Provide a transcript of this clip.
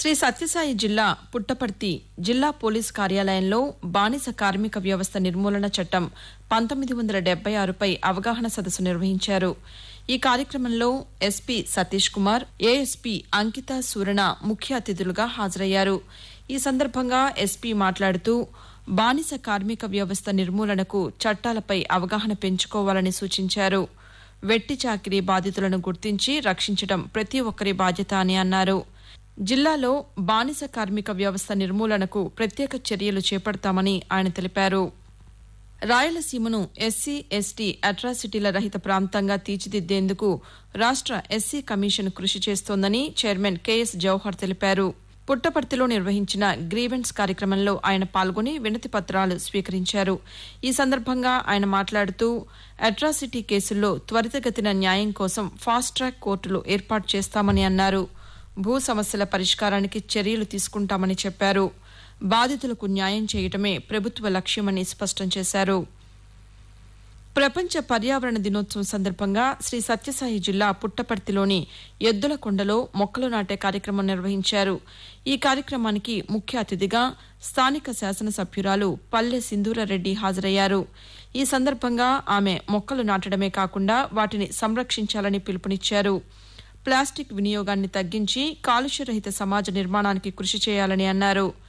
శ్రీ సత్యసాయి జిల్లా పుట్టపర్తి జిల్లా పోలీస్ కార్యాలయంలో బానిస కార్మిక వ్యవస్థ నిర్మూలన చట్టం పంతొమ్మిది వందల డెబ్బై ఆరుపై అవగాహన సదస్సు నిర్వహించారు ఈ కార్యక్రమంలో ఎస్పీ సతీష్ కుమార్ ఏఎస్పీ అంకిత సూరణ ముఖ్య అతిథులుగా హాజరయ్యారు ఈ సందర్భంగా ఎస్పీ మాట్లాడుతూ బానిస కార్మిక వ్యవస్థ నిర్మూలనకు చట్టాలపై అవగాహన పెంచుకోవాలని సూచించారు వెట్టి చాకిరీ బాధితులను గుర్తించి రక్షించడం ప్రతి ఒక్కరి బాధ్యత అని అన్నారు జిల్లాలో బానిస కార్మిక వ్యవస్థ నిర్మూలనకు ప్రత్యేక చర్యలు చేపడతామని ఆయన తెలిపారు రాయలసీమను ఎస్సీ ఎస్టీ అట్రాసిటీల రహిత ప్రాంతంగా తీర్చిదిద్దేందుకు రాష్ట ఎస్సీ కమిషన్ కృషి చేస్తోందని చైర్మన్ కెఎస్ జవహర్ తెలిపారు పుట్టపర్తిలో నిర్వహించిన గ్రీవెన్స్ కార్యక్రమంలో ఆయన పాల్గొని వినతి పత్రాలు స్వీకరించారు ఈ సందర్భంగా ఆయన మాట్లాడుతూ అట్రాసిటీ కేసుల్లో త్వరితగతిన న్యాయం కోసం ఫాస్ట్ ట్రాక్ కోర్టులు ఏర్పాటు చేస్తామని అన్నారు భూ సమస్యల పరిష్కారానికి చర్యలు తీసుకుంటామని చెప్పారు బాధితులకు న్యాయం చేయటమే ప్రభుత్వ లక్ష్యమని స్పష్టం చేశారు ప్రపంచ పర్యావరణ దినోత్సవం సందర్భంగా శ్రీ సత్యసాయి జిల్లా పుట్టపర్తిలోని ఎద్దుల కొండలో మొక్కలు నాటే కార్యక్రమం నిర్వహించారు ఈ కార్యక్రమానికి ముఖ్య అతిథిగా స్థానిక శాసనసభ్యురాలు పల్లె సింధూరారెడ్డి హాజరయ్యారు ఈ సందర్భంగా ఆమె మొక్కలు నాటడమే కాకుండా వాటిని సంరక్షించాలని పిలుపునిచ్చారు ప్లాస్టిక్ వినియోగాన్ని తగ్గించి కాలుష్యరహిత సమాజ నిర్మాణానికి కృషి చేయాలని అన్నారు